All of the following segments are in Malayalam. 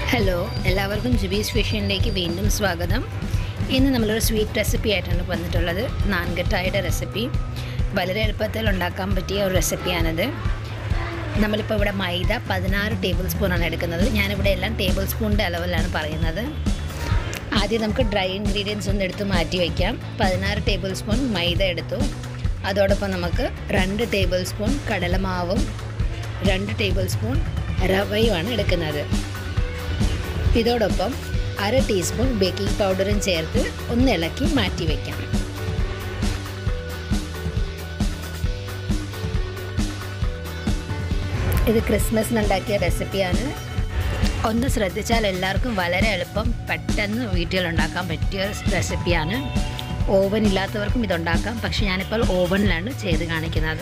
ഹലോ എല്ലാവർക്കും ജുബീസ് ഫിഷനിലേക്ക് വീണ്ടും സ്വാഗതം ഇന്ന് നമ്മളൊരു സ്വീറ്റ് റെസിപ്പി ആയിട്ടാണ് വന്നിട്ടുള്ളത് നാൻകട്ടായുടെ റെസിപ്പി വളരെ എളുപ്പത്തിൽ ഉണ്ടാക്കാൻ പറ്റിയ ഒരു റെസിപ്പിയാണിത് നമ്മളിപ്പോൾ ഇവിടെ മൈദ പതിനാറ് ടേബിൾ സ്പൂണാണ് എടുക്കുന്നത് ഞാനിവിടെ എല്ലാം ടേബിൾ സ്പൂണിൻ്റെ അളവിലാണ് പറയുന്നത് ആദ്യം നമുക്ക് ഡ്രൈ ഇൻഗ്രീഡിയൻസ് ഒന്ന് എടുത്ത് മാറ്റി വയ്ക്കാം പതിനാറ് ടേബിൾ സ്പൂൺ മൈദ എടുത്തു അതോടൊപ്പം നമുക്ക് രണ്ട് ടേബിൾ സ്പൂൺ കടലമാവും രണ്ട് ടേബിൾ സ്പൂൺ റവയുമാണ് എടുക്കുന്നത് ഇതോടൊപ്പം അര ടീസ്പൂൺ ബേക്കിംഗ് പൗഡറും ചേർത്ത് ഒന്ന് ഇളക്കി മാറ്റി വയ്ക്കാം ഇത് ക്രിസ്മസിനുണ്ടാക്കിയ റെസിപ്പിയാണ് ഒന്ന് ശ്രദ്ധിച്ചാൽ എല്ലാവർക്കും വളരെ എളുപ്പം പെട്ടെന്ന് വീട്ടിലുണ്ടാക്കാൻ പറ്റിയ റെസിപ്പിയാണ് ഓവൻ ഇല്ലാത്തവർക്കും ഇതുണ്ടാക്കാം പക്ഷെ ഞാനിപ്പോൾ ഓവനിലാണ് ചെയ്ത് കാണിക്കുന്നത്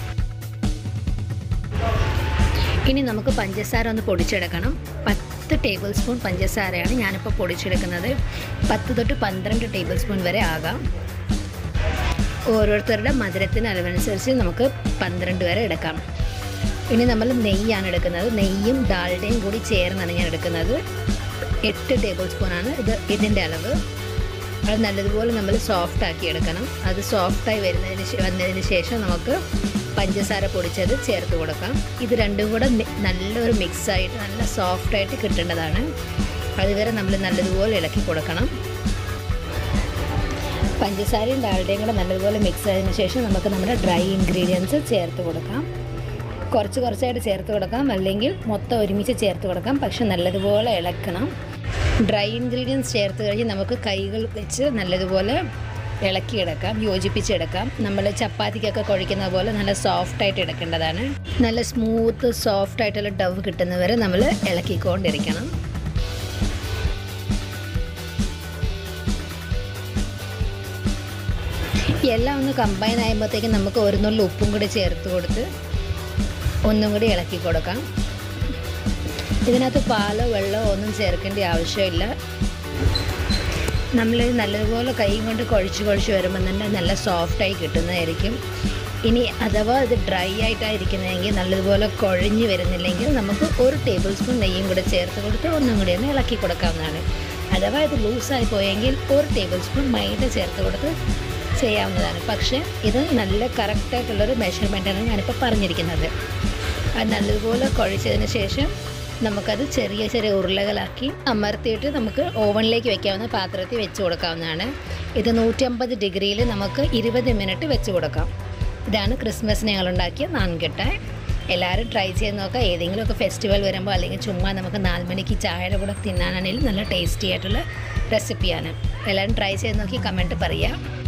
ഇനി നമുക്ക് പഞ്ചസാര ഒന്ന് പൊടിച്ചെടുക്കണം പത്ത് ടേബിൾ സ്പൂൺ പഞ്ചസാരയാണ് ഞാനിപ്പോൾ പൊടിച്ചെടുക്കുന്നത് പത്ത് തൊട്ട് പന്ത്രണ്ട് ടേബിൾ സ്പൂൺ വരെ ആകാം ഓരോരുത്തരുടെ മധുരത്തിന് അളവനുസരിച്ച് നമുക്ക് പന്ത്രണ്ട് വരെ എടുക്കാം ഇനി നമ്മൾ നെയ്യാണ് എടുക്കുന്നത് നെയ്യും ഡാൽഡയും കൂടി ചേർന്നാണ് ഞാൻ എടുക്കുന്നത് എട്ട് ടേബിൾ സ്പൂണാണ് ഇത് ഇതിൻ്റെ അളവ് അത് നല്ലതുപോലെ നമ്മൾ സോഫ്റ്റ് ആക്കി എടുക്കണം അത് സോഫ്റ്റായി വരുന്നതിന് വന്നതിന് ശേഷം നമുക്ക് പഞ്ചസാര പൊടിച്ചത് ചേർത്ത് കൊടുക്കാം ഇത് രണ്ടും കൂടെ നല്ലൊരു മിക്സായിട്ട് നല്ല സോഫ്റ്റായിട്ട് കിട്ടേണ്ടതാണ് അതുവരെ നമ്മൾ നല്ലതുപോലെ ഇളക്കി കൊടുക്കണം പഞ്ചസാരയും ഡാൽഡയും കൂടെ നല്ലതുപോലെ മിക്സ് ആയതിനു ശേഷം നമുക്ക് നമ്മുടെ ഡ്രൈ ഇൻഗ്രീഡിയൻസ് ചേർത്ത് കൊടുക്കാം കുറച്ച് കുറച്ചായിട്ട് ചേർത്ത് കൊടുക്കാം അല്ലെങ്കിൽ മൊത്തം ഒരുമിച്ച് ചേർത്ത് കൊടുക്കാം പക്ഷെ നല്ലതുപോലെ ഇളക്കണം ഡ്രൈ ഇൻഗ്രീഡിയൻസ് ചേർത്ത് കഴിഞ്ഞ് നമുക്ക് കൈകൾ വെച്ച് നല്ലതുപോലെ ഇളക്കിയെടുക്കാം യോജിപ്പിച്ചെടുക്കാം നമ്മൾ ചപ്പാത്തിക്കൊക്കെ കുഴിക്കുന്ന പോലെ നല്ല സോഫ്റ്റായിട്ട് എടുക്കേണ്ടതാണ് നല്ല സ്മൂത്ത് സോഫ്റ്റ് ആയിട്ടുള്ള ഡവ് കിട്ടുന്നവരെ നമ്മൾ ഇളക്കിക്കൊണ്ടിരിക്കണം എല്ലാം ഒന്ന് കമ്പൈൻ ആകുമ്പോഴത്തേക്കും നമുക്ക് ഒരു നുള്ളി ഉപ്പും കൂടി ചേർത്ത് കൊടുത്ത് ഒന്നും കൂടി ഇളക്കി കൊടുക്കാം ഇതിനകത്ത് പാലോ വെള്ളമോ ഒന്നും ചേർക്കേണ്ട ആവശ്യമില്ല നമ്മൾ നല്ലതുപോലെ കൈ കൊണ്ട് കുഴച്ച് കുഴച്ച് വരുമ്പോൾ തന്നെ നല്ല സോഫ്റ്റായി കിട്ടുന്നതായിരിക്കും ഇനി അഥവാ ഇത് ഡ്രൈ ആയിട്ടായിരിക്കുന്നതെങ്കിൽ നല്ലതുപോലെ കുഴഞ്ഞ് വരുന്നില്ലെങ്കിൽ നമുക്ക് ഒരു ടേബിൾ സ്പൂൺ നെയ്യും കൂടെ ചേർത്ത് കൊടുത്ത് ഒന്നും കൂടി ഒന്ന് ഇളക്കി കൊടുക്കാവുന്നതാണ് അഥവാ ഇത് ലൂസായി പോയെങ്കിൽ ഒരു ടേബിൾ സ്പൂൺ മൈദ ചേർത്ത് കൊടുത്ത് ചെയ്യാവുന്നതാണ് പക്ഷേ ഇത് നല്ല കറക്റ്റായിട്ടുള്ളൊരു മെഷർമെൻറ്റാണ് ഞാനിപ്പോൾ പറഞ്ഞിരിക്കുന്നത് അത് നല്ലതുപോലെ കുഴച്ചതിന് ശേഷം നമുക്കത് ചെറിയ ചെറിയ ഉരുളകളാക്കി അമർത്തിയിട്ട് നമുക്ക് ഓവനിലേക്ക് വെക്കാവുന്ന പാത്രത്തിൽ വെച്ച് കൊടുക്കാവുന്നതാണ് ഇത് നൂറ്റമ്പത് ഡിഗ്രിയിൽ നമുക്ക് ഇരുപത് മിനിറ്റ് വെച്ച് കൊടുക്കാം ഇതാണ് ക്രിസ്മസിന് ഞങ്ങളുണ്ടാക്കിയ നാൻകെട്ട എല്ലാവരും ട്രൈ ചെയ്ത് നോക്കാം ഏതെങ്കിലുമൊക്കെ ഫെസ്റ്റിവൽ വരുമ്പോൾ അല്ലെങ്കിൽ ചുമ്മാ നമുക്ക് നാല് മണിക്ക് ചായയുടെ കൂടെ തിന്നാനാണെങ്കിലും നല്ല ടേസ്റ്റി ആയിട്ടുള്ള റെസിപ്പിയാണ് എല്ലാവരും ട്രൈ ചെയ്ത് നോക്കി കമൻറ്റ് പറയാം